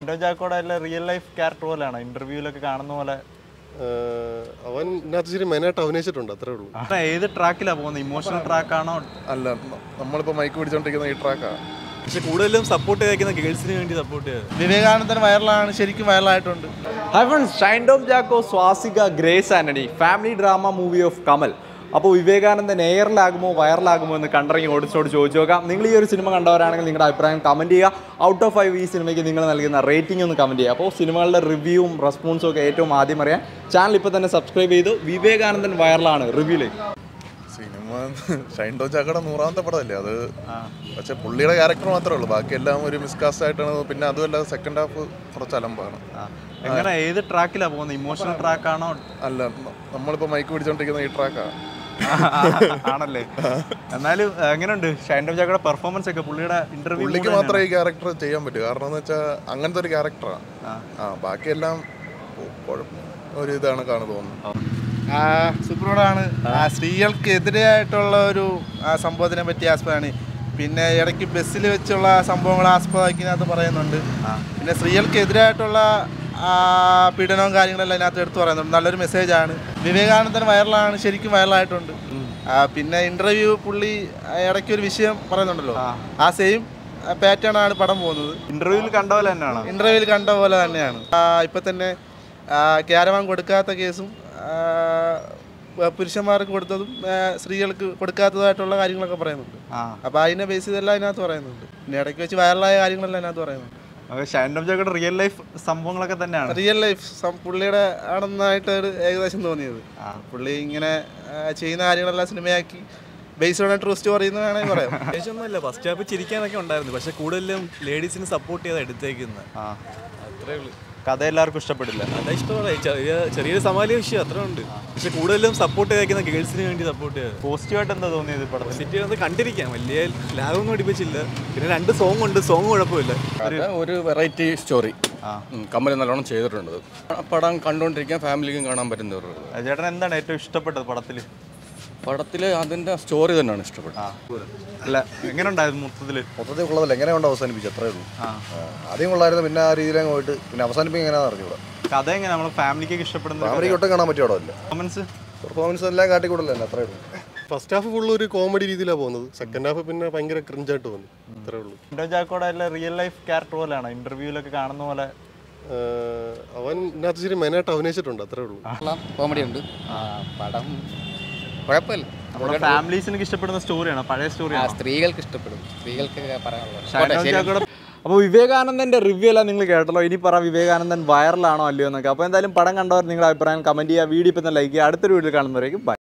ഷിൻഡോ ജാക്കോടെ real life character പോലെയാണ് ഇന്റർവ്യൂലൊക്കെ കാണുന്ന പോലെ ആഹ് അവൻ ഇതിനകത്ത് ശരി മെയിനായിട്ട് അഭിനയിച്ചിട്ടുണ്ട് അത്രേ ഉള്ളൂ ആ, ഏത് ട്രാക്കിലാ പോകുന്നത് ഇമോഷണൽ ട്രാക്കാണോ അല്ല ന- നമ്മളിപ്പോ മൈക്ക് പിടിച്ചോണ്ടിരിക്കുന്ന ഈ ട്രാക്കാ പക്ഷെ കൂടുതലും സപ്പോർട്ട് ചെയ്തേക്കുന്ന ഗേൾസിന് വേണ്ടി സപ്പോർട്ട് ചെയ്തത് വിവേകാനന്ദൻ വൈറലാണ് ശരിക്കും വൈറലായിട്ടുണ്ട് hi friends Shine Tom Chacko Swasika Grace Antony family drama movie of Kamal അപ്പോൾ വിവേകാനന്ദൻ എയറിലാകുമോ വൈറലാകുമോ എന്ന് കണ്ടിറങ്ങി ഓടിച്ചോട് ചോദിച്ചു നോക്കാം നിങ്ങൾ ഈ ഒരു സിനിമ കണ്ടവരാണെങ്കിൽ നിങ്ങളുടെ അഭിപ്രായം കമൻറ്റ് ചെയ്യുക ഔട്ട് ഓഫ് ഫൈവ് ഈ സിനിമയ്ക്ക് നിങ്ങൾ നൽകുന്ന റേറ്റിംഗ് ഒന്ന് കമൻറ്റ് ചെയ്യുക അപ്പോൾ സിനിമകളുടെ റിവ്യൂവും റെസ്പോൺസും ഒക്കെ ഏറ്റവും ആദ്യം അറിയാൻ ചാനൽ ഇപ്പോൾ തന്നെ സബ്സ്ക്രൈബ് ചെയ്തു വിവേകാനന്ദൻ വൈറലാണ് റിവ്യൂലേക്ക് സിനിമ ഷൈൻ ടോ ചാക്കയുടെ നൂറാമത്തെ പടമല്ലേ അത് പക്ഷെ പുള്ളിയുടെ ക്യാരക്ടർ മാത്രമേ ഉള്ളൂ ബാക്കിയെല്ലാം ഒരു മിസ്കാസ്റ്റ് ആയിട്ടാണ് പിന്നെ അതുമല്ല സെക്കൻഡ് ഹാഫ് കുറച്ച് അലമ്പാണ് എങ്ങനെ ഏത് ട്രാക്കിലാ പോകുന്നത് ഇമോഷണൽ ട്രാക്കാണോ അല്ല ന- നമ്മളിപ്പോ മൈക്ക് പിടിച്ചോണ്ടിരിക്കുന്ന ഈ ട്രാക്കാ ആണല്ലേ എന്നാലും എങ്ങനെയുണ്ട് ഷൈൻഡോ ജാക്കോടെ പെർഫോമൻസ് ഒക്കെ പുള്ളിയുടെ ഇന്റർവ്യൂ പുള്ളിക്ക് മാത്രമേ ഈ ക്യാരക്ടർ ചെയ്യാൻ പറ്റൂ കാരണം എന്ന് വെച്ചാൽ അങ്ങനത്തെ ഒരു ക്യാരക്ടറാണ് ആ ബാക്കിയെല്ലാം ഒ- കുഴപ്പം ഒരു ഇതാണ് കാണു തോന്നുന്നു സൂപ്പറോടാണ് സ്ത്രീകൾക്ക് എതിരായിട്ടുള്ള ഒരു ആ, സംഭവത്തിനെ പറ്റി ആസ്പദമാണ് പിന്നെ ഇടയ്ക്ക് ബസ്സിൽ വെച്ചുള്ള സംഭവങ്ങൾ ആസ്പദമാക്കിനകത്ത് പറയുന്നുണ്ട് പിന്നെ സ്ത്രീകൾക്ക് എതിരായിട്ടുള്ള ആ, പീഡനവും കാര്യങ്ങളെല്ലാം അതിനകത്ത് എടുത്തു പറയുന്നുണ്ട് നല്ലൊരു മെസ്സേജാണ് വിവേകാനന്ദൻ വൈറലാണ് ശരിക്കും വൈറലായിട്ടുണ്ട് ആ, പിന്നെ ഇന്റർവ്യൂ പുള്ളി ആ, ഇടയ്ക്ക് ഒരു വിഷയം പറയുന്നുണ്ടല്ലോ ആ സെയിം പാറ്റേൺ ആണ് പടം പോകുന്നത് ഇന്റർവ്യൂവിൽ കണ്ട പോലെ തന്നെയാണോ ഇന്റർവ്യൂവിൽ കണ്ട പോലെ തന്നെയാണ് ആ, ഇപ്പൊ തന്നെ ക്യാരവാൻ കൊടുക്കാത്ത കേസും ആ, പുരുഷന്മാർക്ക് കൊടുത്തതും ആ, സ്ത്രീകൾക്ക് കൊടുക്കാത്തതായിട്ടുള്ള കാര്യങ്ങളൊക്കെ പറയുന്നുണ്ട് ആ അപ്പോൾ അതിനെ ബേസ് ചെയ്തെല്ലാം അതിനകത്ത് പറയുന്നുണ്ട് പിന്നെ ഇടയ്ക്ക് വെച്ച് വൈറലായ കാര്യങ്ങളെല്ലാം അതിനകത്ത് പറയുന്നുണ്ട് ഷൈൻഡോ ജാക്കോടെ റിയൽ ലൈഫ് സംഭവങ്ങളൊക്കെ തന്നെയാണ് റിയൽ ലൈഫ് പുള്ളിയുടെ ആണെന്നായിട്ട് ഒരു ഏകദേശം തോന്നിയത് പുള്ളി ഇങ്ങനെ ആ, ചെയ്യുന്ന കാര്യങ്ങളെല്ലാം സിനിമയാക്കി ബേസ്ഡ് ഓൺ ട്രൂ സ്റ്റോറി എന്ന് വേണമെങ്കിൽ പറയാം ഒന്നുമില്ല ഫസ്റ്റ് ഹാഫ് ചിരിക്കാനൊക്കെ ഉണ്ടായിരുന്നു പക്ഷെ കൂടുതലും ലേഡീസിന് സപ്പോർട്ട് ചെയ്താൽ എടുത്തേക്കുന്നത് ആ അത്രേ ഉള്ളൂ കഥ എല്ലാവർക്കും ഇഷ്ടപ്പെട്ടില്ല അതാ ഇഷ്ടമാണ് ചെറിയ ചെറിയൊരു സമാലിയ വിഷയം അത്രേ ഉണ്ട് പക്ഷെ കൂടുതലും സപ്പോർട്ട് ചെയ്തേക്കുന്ന ഗേൾസിന് വേണ്ടി സപ്പോർട്ട് ചെയ്തത് പോസിറ്റീവായിട്ട് എന്താ തോന്നിയത് ഈ പടത്തിൽ സിറ്റി വന്ന് കണ്ടിരിക്കാം വലിയ ലാഗൊന്നും അടിപ്പിച്ചില്ല പിന്നെ രണ്ട് സോങ് ഉണ്ട് സോങ് കുഴപ്പമില്ല അത് ഒരു വെറൈറ്റി സ്റ്റോറി കമൽ നല്ലോണം ചെയ്തിട്ടുണ്ട് അത്. പടം കണ്ടുകൊണ്ടിരിക്കാൻ ഫാമിലിക്കും കാണാൻ പറ്റുന്ന ഒരു ചേട്ടൻ എന്താണ് ഏറ്റവും ഇഷ്ടപ്പെട്ടത് പടത്തിൽ പടത്തിൽ അതിൻ്റെ സ്റ്റോറി തന്നെയാണ് ഇഷ്ടപ്പെട്ടത് അല്ല എങ്ങനെ ഉണ്ടായിരുന്നു മൊത്തത്തിൽ മൊത്തത്തിൽ ഉള്ളതല്ല എങ്ങനെയുണ്ട് അവസാനിപ്പിച്ചു അത്രേ ഉള്ളൂ ആദ്യം കൊള്ളായിരുന്നു പിന്നെ ആ രീതിയിലങ്ങ് പോയിട്ട് പിന്നെ അവസാനിപ്പിക്കുക എങ്ങനെയാണെന്ന് അറിഞ്ഞൂടാ കഥ എങ്ങനെ നമ്മളെ ഫാമിലിക്ക് ഇഷ്ടപ്പെടുന്ന ഫാമിലിക്ക് ഒട്ടും കാണാൻ പറ്റിയ പടമല്ല പെർഫോമൻസ് പെർഫോമൻസ് എല്ലാം കാട്ടിക്കൂടല്ലേ അത്രേ ഉള്ളൂ ഫസ്റ്റ് ഹാഫ് ഫുള്ള് ഒരു കോമഡി രീതിയിലാണ് പോകുന്നത് സെക്കൻഡ് ഹാഫ് പിന്നെ ഭയങ്കര ക്രിഞ്ചായിട്ട് തോന്നി അത്രേ ഉള്ളൂ ഷിൻഡോ ജാക്കോടെ റിയൽ ലൈഫ് ക്യാരക്ടർ പോലെയാണ് ഇന്റർവ്യൂലൊക്കെ കാണുന്ന പോലെ ആഹ് അവൻ ഇതിനകത്ത് ശരി മെയിനായിട്ട് അഭിനയിച്ചിട്ടുണ്ട് അത്രേ ഉള്ളൂ കോമഡി ഉണ്ട് പടം കുഴപ്പമില്ല നമ്മുടെ ഫാമിലീസിനൊക്കെ ഇഷ്ടപ്പെടുന്ന സ്റ്റോറിയാണ് പഴയ ആ സ്റ്റോറിയാണ് സ്ത്രീകൾക്ക് ഇഷ്ടപ്പെടും സ്ത്രീകൾക്ക് പറയാനുള്ളത് ഷൈൻഡോ ജാക്കോടെ അപ്പോൾ വിവേകാനന്ദൻ്റെ റിവ്യൂ എല്ലാം നിങ്ങൾ കേട്ടല്ലോ ഇനി പറ വിവേകാനന്ദൻ വൈറലാണോ അല്ലയോ എന്നൊക്കെ അപ്പോൾ എന്തായാലും പടം കണ്ടവർ നിങ്ങളുടെ അഭിപ്രായം കമൻറ്റ് ചെയ്യുക വീഡിയോ ഇപ്പം തന്നെ ലൈക്ക് ചെയ്യുക അടുത്തൊരു വീഡിയോ കാണുന്നവരേക്കും ബൈ